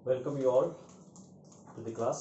welcome you all to the class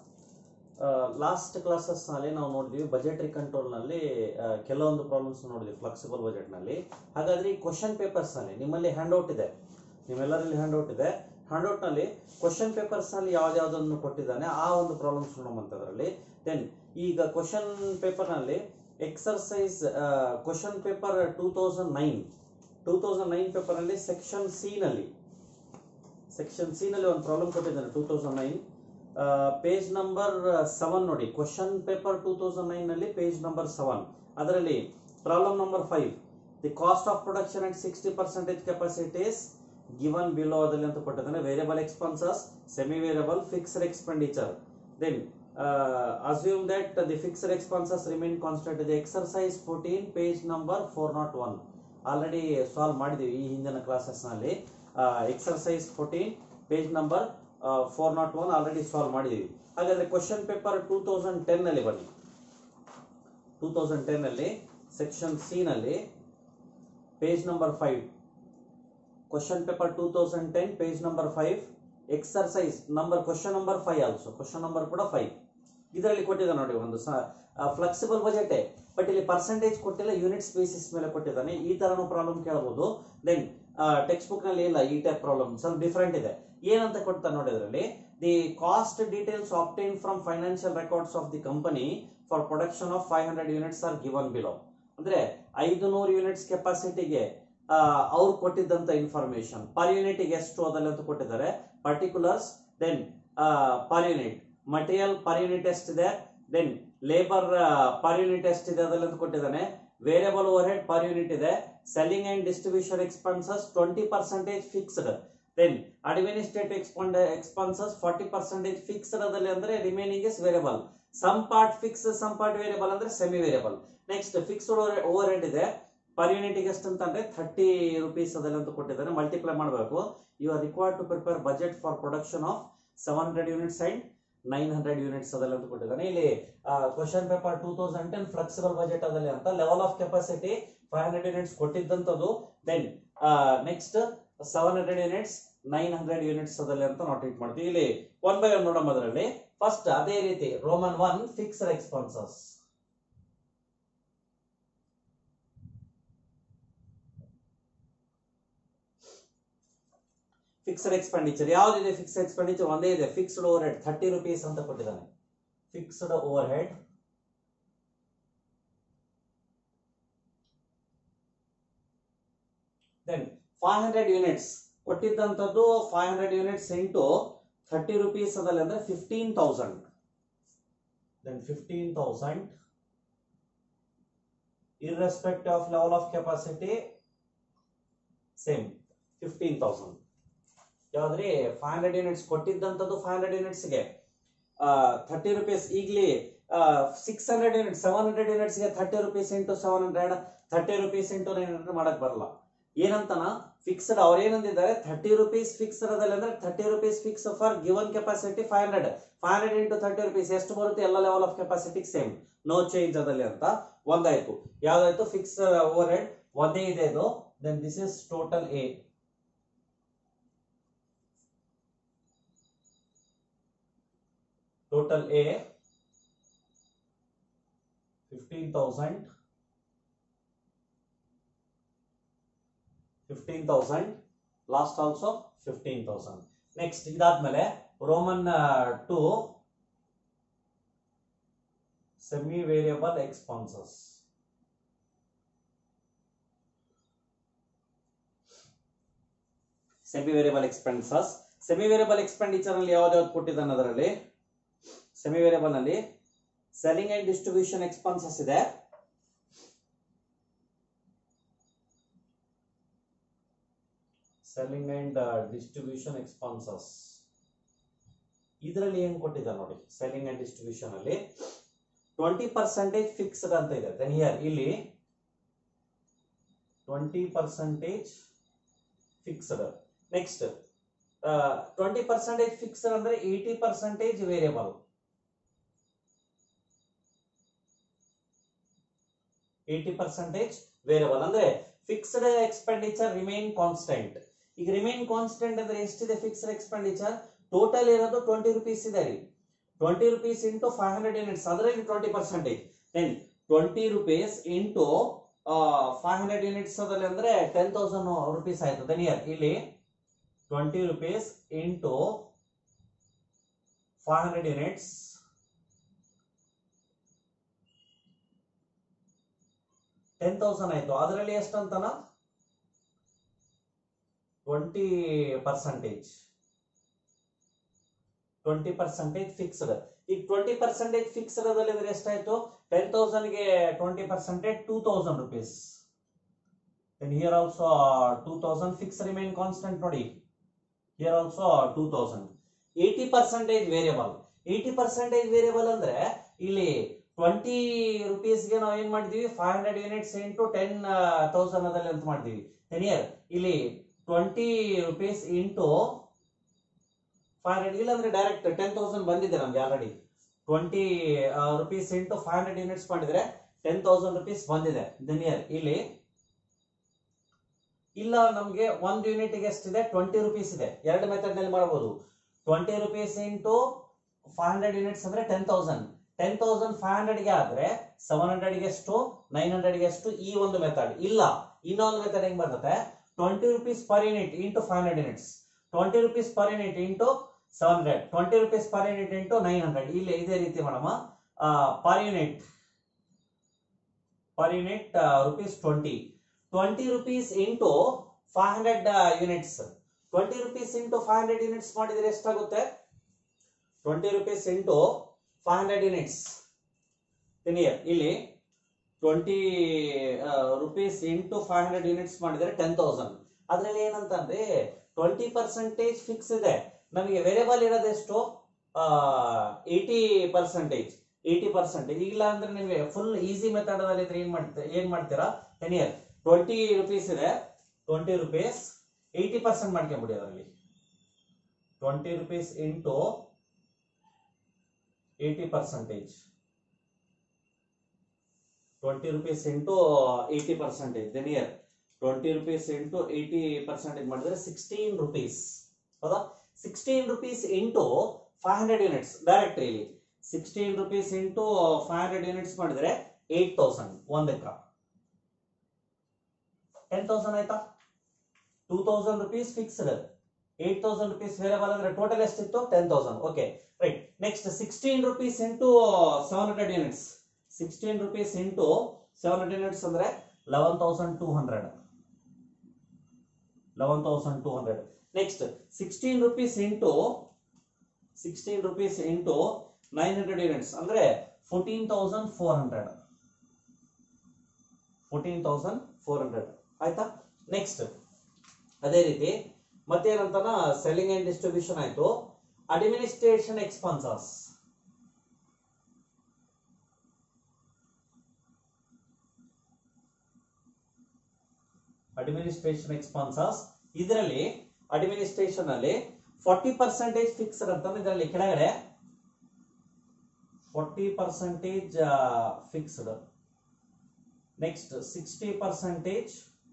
last ಕ್ಲಾಸಸ್ನಲ್ಲಿ ನಾವು ನೋಡಿದ್ವಿ ಬಜೆಟ್ರಿ ಕಂಟ್ರೋಲ್ನಲ್ಲಿ ಕೆಲವೊಂದು ಪ್ರಾಬ್ಲಮ್ಸ್ ನೋಡಿದ್ವಿ ಫ್ಲೆಕ್ಸಿಬಲ್ ಬಜೆಟ್ನಲ್ಲಿ ಹಾಗಾದ್ರೆ ಈ ಕ್ವಶನ್ ಪೇಪರ್ಸ್ನಲ್ಲಿ ನಿಮ್ಮಲ್ಲಿ ಹ್ಯಾಂಡ್ಔಟ್ ಇದೆ ನಿಮ್ಮೆಲ್ಲರಲ್ಲಿ ಹ್ಯಾಂಡ್ಔಟ್ ಇದೆ ಹ್ಯಾಂಡ್ಔಟ್ನಲ್ಲಿ ಕ್ವಶನ್ ಪೇಪರ್ಸ್ನಲ್ಲಿ ಯಾವ್ದಾವುದನ್ನು ಕೊಟ್ಟಿದ್ದಾನೆ ಆ ಒಂದು ಪ್ರಾಬ್ಲಮ್ಸ್ ನೋಡುವಂಥದ್ರಲ್ಲಿ ದೆನ್ ಈಗ ಕ್ವಶನ್ ಪೇಪರ್ನಲ್ಲಿ exercise question paper two thousand nine two thousand nine ಪೇಪರ್ನಲ್ಲಿ ಸೆಕ್ಷನ್ ಸಿ ನಲ್ಲಿ ಸೆಕ್ಷನ್ ಸಿ ನಲ್ಲಿ ಒಂದು ಪ್ರಾಬ್ಲಮ್ ಕೊಟ್ಟಿದ್ದಾನೆ two thousand nine page number seven ನೋಡಿ question paper two thousand nine ನಲ್ಲಿ ಪೇಜ್ ನಂಬರ್ ಸೆವೆನ್ ಅದರಲ್ಲಿ problem number five the cost of production at sixty percentage capacities given below ಅದಲ್ಲಿ ಅಂತ ಕೊಟ್ಟಿದ್ದಾನೆ variable expenses semi variable fixed expenditure then assume that the fixed expenses remain constant ಇದೆ exercise fourteen page number four nought one already solve ಮಾಡಿದೀವಿ ಈ ಹಿಂದಿನ classes ನಲ್ಲಿ exercise fourteen page number four nought one already solve ಮಾಡಿದೀವಿ ಹಾಗಾದ್ರೆ question paper two thousand ten ನಲ್ಲಿ ಬನ್ನಿ two thousand ten ಅಲ್ಲಿ ಸೆಕ್ಷನ್ ಸಿ ನಲ್ಲಿ page number five question paper two thousand ten page number five exercise number question number five also question number ಕೂಡ five ಇದರಲ್ಲಿ ಕೊಟ್ಟಿದ್ದ ನೋಡಿ ಒಂದು ಫ್ಲೆಕ್ಸಿಬಲ್ ಬಜೆಟ್ ಬಟ್ ಇಲ್ಲಿ ಪರ್ಸೆಂಟೇಜ್ ಕೊಟ್ಟಿಲ್ಲ ಯೂನಿಟ್ಸ್ ಬೇಸಿಸ್ ಮೇಲೆ ಕೊಟ್ಟಿದ್ದಾನೆ ಈ ತರನು ಪ್ರಾಬ್ಲಮ್ ಕೇಳಬಹುದು ದೆನ್ ಟೆಕ್ಸ್ಟ್ ಬುಕ್ ನಲ್ಲಿ ಇಲ್ಲ ಈ ಟೈಪ್ ಪ್ರಾಬ್ಲಮ್ ಸ್ವಲ್ಪ ಡಿಫ್ರೆಂಟ್ ಇದೆ ಏನಂತ ಕೊಡ್ತಾ ನೋಡಿ ಅದರಲ್ಲಿ the cost details obtain from financial records of the company for production of five hundred units are given below ಅಂದ್ರೆ ಐದು ನೂರು ಯೂನಿಟ್ಸ್ ಕೆಪಾಸಿಟಿಗೆ ಅವ್ರು ಕೊಟ್ಟಿದ್ದಂತ ಇನ್ಫಾರ್ಮೇಶನ್ ಪರ್ ಯೂನಿಟ್ ಎಷ್ಟು ಅದಲ್ಲ ಅಂತ ಕೊಟ್ಟಿದ್ದಾರೆ particulars then per unit material per unit ಎಷ್ಟಿದೆ ದೆನ್ ಲೇಬರ್ ಪರ್ ಯೂನಿಟ್ ಎಷ್ಟಿದೆ ಅದೆಲ್ಲ ಅಂತ ಕೊಟ್ಟಿದ್ದಾನೆ variable overhead per unit ಇದೆ selling and distribution expenses twenty percentage fixed then administrative expend expenses forty percentage fixed ಅದಲ್ಲಿ ಅಂದ್ರೆ remaining is variable some part fix some part variable ಅಂದ್ರೆ semi variable next fixed overhead ಇದೆ per unit ಎಷ್ಟು ಅಂತಂದ್ರೆ thirty rupees ಅದೆಲ್ಲ ಅಂತ ಕೊಟ್ಟಿದ್ದಾರೆ multiply ಮಾಡಬೇಕು you are required to prepare budget for production of seven hundred units and nine hundred units ಅದೆಲ್ಲ ಅಂತ ಕೊಟ್ಟಿದ್ದಾನೆ ಇಲ್ಲಿ question paper two thousand ten flexible budget ಅದಲ್ಲಿ ಅಂತ level of capacity five hundred units ಕೊಟ್ಟಿದ್ದಂಥದ್ದು then next seven hundred units nine hundred units ಅದಲ್ಲಿ ಅಂತ ನಾವು ಟ್ರೀಟ್ ಮಾಡ್ತೀವಿ ಇಲ್ಲಿ ಒನ್ ಬೈ ಒನ್ ನೋಡೋಣ ಅದರಲ್ಲಿ ಫಸ್ಟ್ ಅದೇ ರೀತಿ Roman one fixed expenses fixed expenditure ಯಾವ್ದಿದೆ ಫಿಕ್ಸ್ಡ್ ಎಕ್ಸ್ಪೆಂಡಿಚರ್ ಒಂದೇ ಇದೆ fixed overhead thirty rupees ಅಂತ ಕೊಟ್ಟಿದ್ದಾನೆ fixed overhead then five hundred units ಕೊಟ್ಟಿದ್ದಂಥದ್ದು five hundred units into thirty rupees ಅದಲ್ಲಿ ಅಂದ್ರೆ fifteen thousand then fifteen thousand irrespective of level of capacity same fifteen thousand ಯಾವ್ದ್ರಿ five hundred units ಕೊಟ್ಟಿದ್ದಂಥದ್ದು five hundred ಯೂನಿಟ್ಸ್ಗೆ thirty rupees ಈಗಲಿ six hundred unit seven hundred ಯೂನಿಟ್ಸ್ಗೆ thirty rupees into seven hundred thirty rupees into nine hundred ಮಾಡಕ್ ಬರಲ್ಲ ಏನಂತನ fixed ಅವ್ರು ಏನಂದಿದ್ದಾರೆ thirty rupees fixed ಅದಲ್ಲಿ ಅಂದ್ರೆ thirty rupees fixed for given capacity five hundred five hundred into thirty rupees ಎಷ್ಟು ಬರುತ್ತೆ ಎಲ್ಲ level of capacity same no change ಅದಲ್ಲಿ ಅಂತ ಒಂದಾಯ್ತು ಯಾವ್ದಾಯ್ತು ಫಿಕ್ಸ್ ಓವರ್ ಹೆಡ್ ಒಂದೇ ಇದೆ ಇದು then this is total A total A 15,000 15,000 last also 15,000 next ಇದಾದ್ಮೇಲೆ Roman two semi variable expenses semi variable expenses semi variable expenditure ಅಲ್ಲಿ ಯಾವ್ದಾವ್ದು ಕೊಟ್ಟಿದ್ದಾನೆ ಅದರಲ್ಲಿ ಸೆಮಿ ವೇರಿಯಬಲ್ ನಲ್ಲಿ ಸೆಲ್ಲಿಂಗ್ ಅಂಡ್ ಡಿಸ್ಟ್ರಿಬ್ಯೂಷನ್ ಎಕ್ಸ್ಪೆನ್ಸಸ್ ಇದೆ ಸೆಲ್ಲಿಂಗ್ ಅಂಡ್ ಡಿಸ್ಟ್ರಿಬ್ಯೂಷನ್ ಎಕ್ಸ್ಪೆನ್ಸಸ್ ಇದರಲ್ಲಿ ಏನ್ ಕೊಟ್ಟಿದ್ದ ನೋಡಿ ಸೆಲ್ಲಿಂಗ್ ಅಂಡ್ ಡಿಸ್ಟ್ರಿಬ್ಯೂಷನ್ ಅಲ್ಲಿ ಟ್ವೆಂಟಿ ಪರ್ಸೆಂಟೇಜ್ ಫಿಕ್ಸ್ಡ್ ಅಂತ ಇದೆ ದೆನ್ ಹಿಯರ್ ಇಲ್ಲಿ twenty percentage fixed next twenty percentage fixed ಅಂದ್ರೆ eighty percentage variable eighty percentage variable ಅಂದ್ರೆ ಫಿಕ್ಸ್ಡ್ ಎಕ್ಸ್ಪೆಂಡಿಚರ್ ರಿಮೈನ್ ಕಾನ್ಸ್ಟೆಂಟ್ ಈಗ ರಿಮೈನ್ ಕಾನ್ಸ್ಟೆಂಟ್ ಅಂದ್ರೆ ಎಷ್ಟಿದೆ ಫಿಕ್ಸ್ಡ್ ಎಕ್ಸ್ಪೆಂಡಿಚರ್ ಟೋಟಲ್ ಇರೋದು ಟ್ವೆಂಟಿ ರುಪೀಸ್ ಇದೆ ರೀ twenty rupees into five hundred units ಅದರಲ್ಲಿ twenty percentage then twenty rupees into five hundred units ಅದಲ್ಲಿ ಅಂದ್ರೆ ಟೆನ್ ತೌಸಂಡ್ ರುಪೀಸ್ ಆಯ್ತು ದೆನ್ ಇಯರ್ ಇಲ್ಲಿ twenty rupees into five hundred units ten thousand ಆಯ್ತು ಅದರಲ್ಲಿ ಎಷ್ಟಂತನ twenty percentage twenty percentage fixed ಈಗ twenty percentage fixed ಅದಲ್ಲಿ ಅಂದ್ರೆ ಎಷ್ಟಾಯ್ತು ಟೆನ್ ತೌಸಂಡ್ಗೆ twenty percentage two thousand rupees then here also two thousand fix remain constant ನೋಡಿ here also two thousand eighty percentage variable eighty percentage variable ಅಂದ್ರೆ ಇಲ್ಲಿ twenty ರುಪೀಸ್ಗೆ ನಾವು ಏನ್ ಮಾಡಿದೀವಿ five hundred units into ten thousand ಅದಲ್ಲಿ ಅಂತ ಮಾಡಿದೀವಿ ದೆನ್ ಹಿಯರ್ ಇಲ್ಲಿ twenty rupees into five hundred ಇಲ್ಲಾಂದ್ರೆ ಡೈರೆಕ್ಟ್ ಟೆನ್ ತೌಸಂಡ್ ಬಂದಿದೆ ನಮ್ಗೆ already twenty rupees into five hundred units ಮಾಡಿದ್ರೆ ಟೆನ್ ತೌಸಂಡ್ ರುಪೀಸ್ ಬಂದಿದೆ ದೆನ್ ಇಯರ್ ಇಲ್ಲಿ ಇಲ್ಲ ನಮ್ಗೆ ಒಂದು ಯೂನಿಟ್ಗೆ ಎಷ್ಟಿದೆ ಟ್ವೆಂಟಿ ರುಪೀಸ್ ಇದೆ ಎರಡು ಮೆಥಡ್ ನಲ್ಲಿ ಮಾಡಬಹುದು twenty rupees into five hundred units ಅಂದ್ರೆ ten thousand ten thousand five ಹಂಡ್ರೆಡ್ಗೆ ಆದ್ರೆ ಸೆವೆನ್ ಹಂಡ್ರೆಡ್ಗೆ ಎಷ್ಟು ನೈನ್ ಹಂಡ್ರೆಡ್ಗೆ ಎಷ್ಟು ಈ ಒಂದು ಮೆಥಡ್ ಇಲ್ಲ ಇನ್ನೊಂದು ಮೆಥಡ್ ಹೆಂಗ್ ಬರ್ತದೆ twenty rupees per unit into five hundred units twenty rupees per unit into seven hundred twenty rupees per unit into nine hundred ಇಲ್ಲಿ ಇದೇ ರೀತಿ ಮಾಡಮ್ಮ per unit per unit rupees twenty twenty rupees into five hundred units twenty rupees into five hundred units ಮಾಡಿದ್ರೆ ಎಷ್ಟಾಗುತ್ತೆ twenty rupees into five hundred units ಇಲ್ಲಿ twenty rupees into five hundred units ಮಾಡಿದ್ರೆ ten ತೌಸಂಡ್ ಅದ್ರಲ್ಲಿ ಏನಂತಂದ್ರೆ twenty percentage fix ಇದೆ ನಮಗೆ variable ಇರೋದೆಷ್ಟು ಏಯ್ಟಿ ಪರ್ಸೆಂಟೇಜ್ ಏಯ್ಟಿ ಪರ್ಸೆಂಟೇಜ್ ಇಲ್ಲ ಅಂದ್ರೆ ನಿಮಗೆ ಫುಲ್ ಈಸಿ ಮೆಥಡ್ ಅಲ್ಲಿ ಇದ್ರೆ ಏನ್ ಮಾಡ್ತೀರಾ ಏನ್ ಮಾಡ್ತೀರಾ ಟೆನ್ ಇಯರ್ ಟ್ವೆಂಟಿ ರುಪೀಸ್ ಇದೆ ಟ್ವೆಂಟಿ ರುಪೀಸ್ ಏಯ್ಟಿ ಪರ್ಸೆಂಟ್ ಮಾಡ್ಕೊಂಬಿಡಿ ಅದರಲ್ಲಿ twenty rupees into eighty percentage twenty rupees into eighty percentage then here twenty rupees into eighty percentage ಮಾಡಿದ್ರೆ ಸಿಕ್ಸ್ಟೀನ್ ರುಪೀಸ್ ಹೌದಾ sixteen rupees into five hundred units direct ಇಲ್ಲಿ sixteen rupees into five hundred units ಮಾಡಿದ್ರೆ eight thousand ಒಂದಕ್ಕ ten thousand ಆಯ್ತಾ two thousand rupees fixed eight thousand rupees variable ಅಂದ್ರೆ total ಎಷ್ಟಿತ್ತು ten thousand okay right next sixteen rupees into seven hundred units sixteen rupees into seven hundred units ಅಂದ್ರೆ eleven thousand two hundred eleven thousand two hundred next sixteen rupees into sixteen rupees into nine hundred units ಅಂದ್ರೆ fourteen thousand four hundred fourteen thousand four hundred ಆಯ್ತಾ next ಅದೇ ರೀತಿ ಮತ್ತೇನಂತಾನ selling and distribution ಆಯ್ತು administration expenses administration expenses ಇದರಲ್ಲಿ administration ಅಲ್ಲಿ forty percentage fixed ಅಂತ ಇದರಲ್ಲಿ ಕೆಳಗಡೆ forty percentage fixed next sixty percentage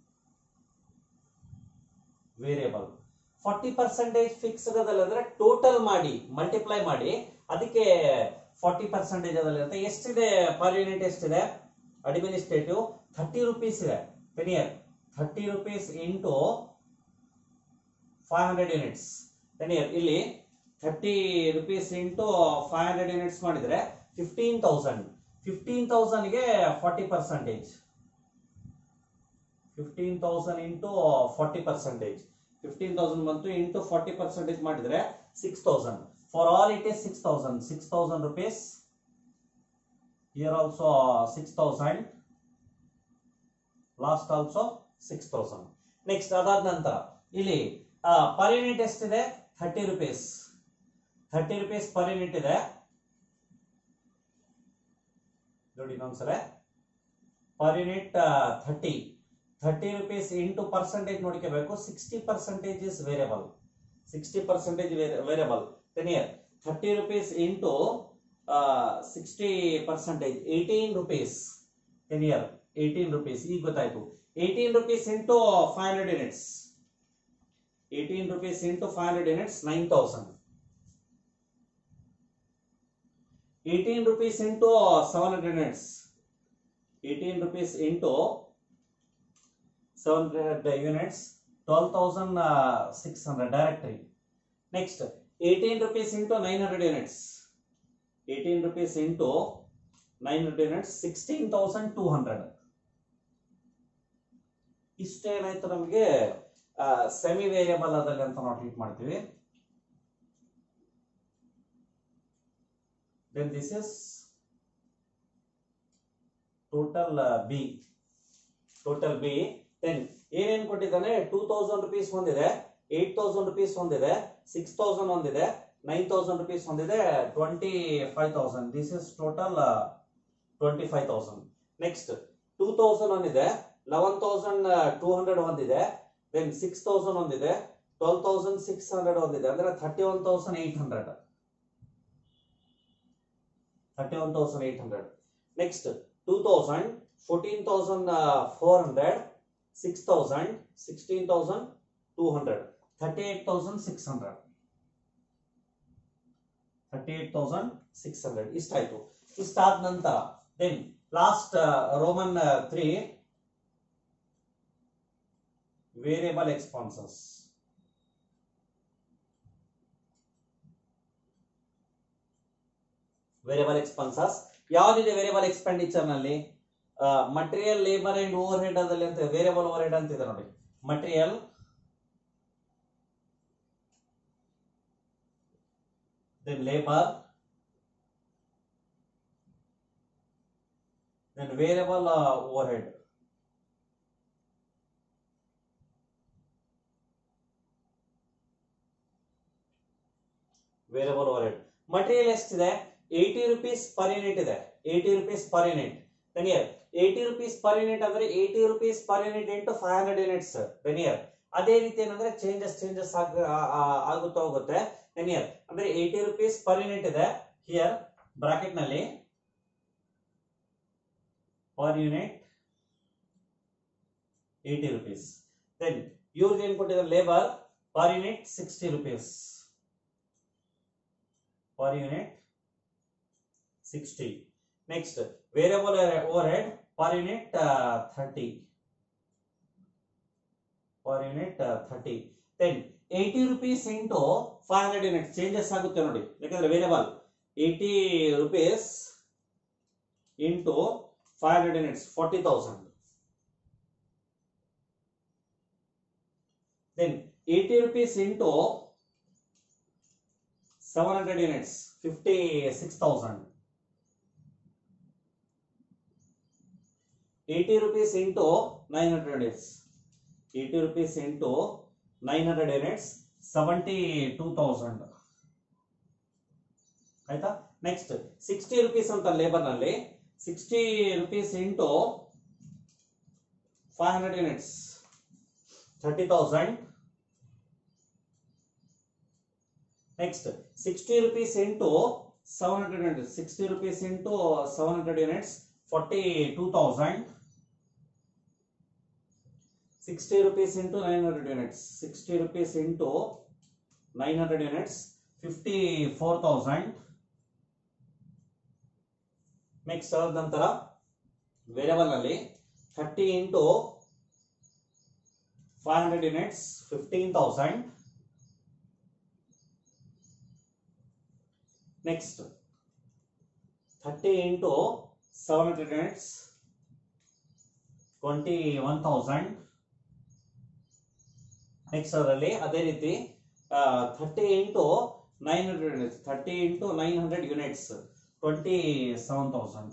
variable forty percentage fixed ಅದಲ್ಲಿ ಅಂದ್ರೆ ಟೋಟಲ್ ಮಾಡಿ ಮಲ್ಟಿಪ್ಲೈ ಮಾಡಿ ಅದಕ್ಕೆ ಫಾರ್ಟಿ ಪರ್ಸೆಂಟೇಜ್ ಅದಲ್ಲಿ ಅಂತ ಎಷ್ಟಿದೆ ಪರ್ ಯೂನಿಟ್ ಎಷ್ಟಿದೆ ಅಡ್ಮಿನಿಸ್ಟ್ರೇಟಿವ್ ಥರ್ಟಿ ರುಪೀಸ್ ಇದೆ ಪೆನಿಯರ್ thirty rupees into five hundred units ಪೆನಿಯರ್ ಇಲ್ಲಿ thirty rupees into five hundred units ಮಾಡಿದ್ರೆ ಫಿಫ್ಟೀನ್ ತೌಸಂಡ್ ಫಿಫ್ಟೀನ್ ತೌಸಂಡ್ಗೆ forty percentage fifteen thousand into forty percentage fifteen thousand ಬಂತು ಇಂಟು ಫಾರ್ಟಿ ಪರ್ಸೆಂಟೇಜ್ ಮಾಡಿದ್ರೆ six thousand for all it is six thousand six thousand rupees here also six thousand last also six thousand next ಅದಾದ ನಂತರ ಇಲ್ಲಿ per unit ಎಷ್ಟಿದೆ thirty rupees thirty rupees per unit ಇದೆ ನೋಡಿ ಇನ್ನೊಂದ್ಸಲ per unit thirty thirty rupees into percentage ನೋಡ್ಕೋಬೇಕು sixty percentage is variable sixty percentage variable then here thirty rupees into sixty percentage eighteen rupees then here eighteen rupees ಈಗ ಗೊತ್ತಾಯ್ತು eighteen rupees into five hundred units eighteen rupees into five hundred units nine thousand eighteen rupees into seven hundred units eighteen rupees into seven hundred units twelve thousand six hundred directory next eighteen rupees into nine hundred units eighteen rupees into nine hundred units sixteen thousand two hundred ಇಷ್ಟೇನಾಯ್ತು ನಮಗೆ semi variable ಅದಲ್ಲಿ ಅಂತ ನಾವು treat ಮಾಡ್ತೀವಿ then this is total uh, b total b then ಏನೇನ್ ಕೊಟ್ಟಿದ್ದಾನೆ two thousand rupees ಹೊಂದಿದೆ eight thousand rupees ಹೊಂದಿದೆ ಸಿಕ್ಸ್ ತೌಸಂಡ್ ಹೊಂದಿದೆ ನೈನ್ ತೌಸಂಡ್ ರುಪೀಸ್ ಹೊಂದಿದೆ twenty five thousand this is total twenty five thousand next two thousand ಹೊಂದಿದೆ eleven thousand two hundred ಹೊಂದಿದೆ then six thousand ಹೊಂದಿದೆ twelve thousand six hundred ಹೊಂದಿದೆ ಅಂದ್ರೆ thirty one thousand eight hundred thirty one thousand eight hundred next two thousand fourteen thousand four hundred six thousand sixteen thousand two hundred thirty eight thousand six hundred thirty eight thousand six hundred ಇಷ್ಟಾಯ್ತು ಇಷ್ಟಾದ ನಂತರ then last Roman three variable expenses variable expenses ಯಾವ್ದಿದೆ variable expenditure ನಲ್ಲಿ material labour and overhead ಅದಲ್ಲಿ ಅಂತ variable overhead ಅಂತ ಇದೆ ನೋಡಿ material then labour then variable overhead variable overhead material ಎಷ್ಟಿದೆ ಏಯ್ಟಿ ರುಪೀಸ್ ಪರ್ ಯೂನಿಟ್ ಇದೆ eighty rupees per unit ಬೆನಿಯರ್ ಏಯ್ಟಿ ರುಪೀಸ್ ಪರ್ ಯೂನಿಟ್ ಅಂದ್ರೆ eighty rupees per unit into five hundred units ಬೆನಿಯರ್ ಅದೇ ರೀತಿ ಏನಂದ್ರೆ changes changes ಆಗುತ್ತಾ ಹೋಗುತ್ತೆ ಬೆನಿಯರ್ ಅಂದ್ರೆ ಏಯ್ಟಿ ರುಪೀಸ್ ಪರ್ ಯೂನಿಟ್ ಇದೆ ಹಿಯರ್ ಬ್ರಾಕೆಟ್ ನಲ್ಲಿ per unit eighty rupees then ಇವ್ರಿಗೆ ಏನ್ ಕೊಟ್ಟಿದ್ದಾರೆ labour per unit sixty rupees per unit 60 next variable overhead per unit uh, 30 per unit uh, 30 then 80 rupees into 500 units changes ಆಗುತ್ತೆ ನೋಡಿ ಯಾಕಂದ್ರೆ variable 80 rupees into 500 units 40000 then 80 rupees into 700 units 56000 80 rupees into 900 units 80 rupees into 900 units 72000 ಆಯ್ತಾ next sixty rupees ಅಂತ labour ನಲ್ಲಿ sixty rupees into five hundred units thirty thousand next sixty rupees into seven hundred units sixty rupees into seven hundred units forty two thousand sixty rupees into nine hundred units sixty rupees into nine hundred units fifty four thousand next ಅದ ನಂತರ variable ನಲ್ಲಿ thirty into five hundred units fifteen thousand next thirty into seven hundred units twenty one thousand next ಅದರಲ್ಲಿ ಅದೇ ರೀತಿ thirty into nine hundred units thirty into nine hundred units twenty seven thousand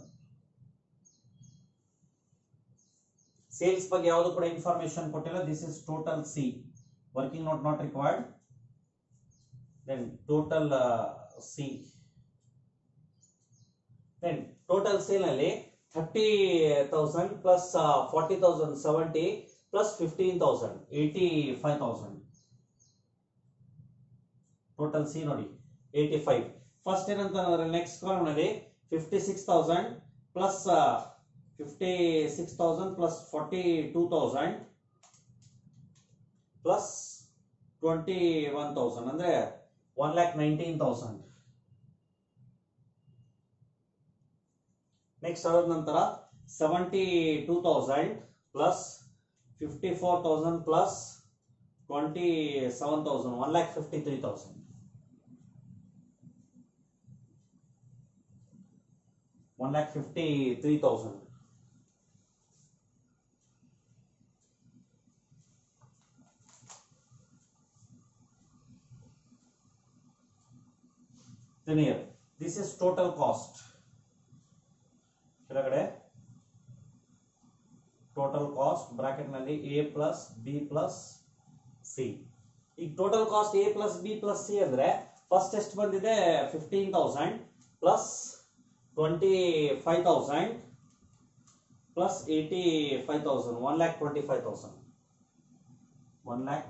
sales ಬಗ್ಗೆ ಯಾವುದು ಕೂಡ information ಕೊಟ್ಟಿಲ್ಲ this is total C working note not required then total C then total sale ನಲ್ಲಿ thirty thousand plus forty thousand seventy plus fifteen thousand eighty five thousand total C ನೋಡಿ eighty five first ಏನಂತ next column ನಲ್ಲಿ fifty six thousand plus fifty six thousand plus forty two thousand plus twenty one thousand ಅಂದ್ರೆ one lakh nineteen thousand next ಅದಾದ ನಂತರ seventy two thousand plus fifty four thousand plus twenty seven thousand one lakh fifty three thousand one lakh fifty three thousand then here this is total cost ಕೆಳಗಡೆ total cost bracket ನಲ್ಲಿ A plus B plus C ಈಗ total cost A plus B plus C ಅಂದ್ರೆ first ಎಷ್ಟು ಬಂದಿದೆ fifteen thousand plus twenty five thousand plus eighty five thousand one lakh twenty five thousand one lakh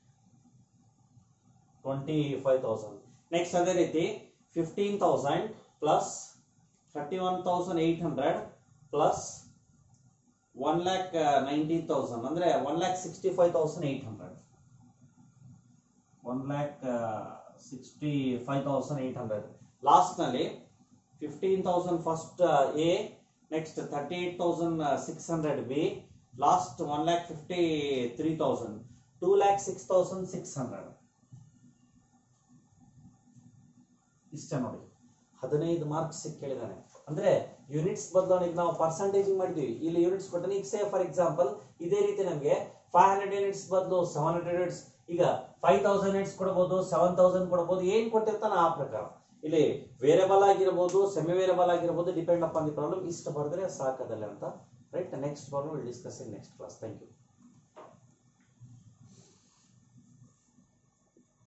twenty five thousand next ಅದೇ ರೀತಿ fifteen thousand plus thirty one thousand eight hundred plus one lakh nineteen thousand ಅಂದ್ರೆ one lakh sixty five thousand eight hundred one lakh sixty five thousand eight hundred last ನಲ್ಲಿ fifteen thousand first A next thirty eight thousand six hundred B last one lakh fifty three thousand two lakh six thousand six hundred ಇಷ್ಟ ನೋಡಿ ಹದಿನೈದು marks ಕೇಳಿದಾನೆ ಅಂದ್ರೆ units ಬದಲಾವಣೆಗೆ ನಾವು percentage ಮಾಡಿದ್ವಿ ಇಲ್ಲಿ units ಕೊಟ್ಟಾನೆ ಈಗ ಸೇ ಫಾರ್ ಎಕ್ಸಾಂಪಲ್ ಇದೇ ರೀತಿ ನಮಗೆ ಫೈವ್ ಹಂಡ್ರೆಡ್ ಯೂನಿಟ್ಸ್ ಬದಲು ಸೆವೆನ್ ಹಂಡ್ರೆಡ್ ಯೂನಿಟ್ಸ್ ಈಗ ಫೈವ್ ತೌಸಂಡ್ ಯೂನಿಟ್ಸ್ ಕೊಡಬಹುದು ಸೆವೆನ್ ತೌಸಂಡ್ ಕೊಡಬಹುದು ಏನ್ ಕೊಟ್ಟಿರ್ತಾನೆ ಆ ಪ್ರಕಾರ ಇಲ್ಲಿ ವೇರಿಯಬಲ್ ಆಗಿರಬಹುದು ಸೆಮಿ ವೇರಿಯಬಲ್ ಆಗಿರಬಹುದು ಡಿಪೆಂಡ್ ಅಪಾನ್ ದಿ ಪ್ರಾಬ್ಲಮ್ ಇಷ್ಟು ಬರೆದ್ರೆ ಸಾಕದಲ್ಲ ಅಂತ right next problem will discuss in next class thank you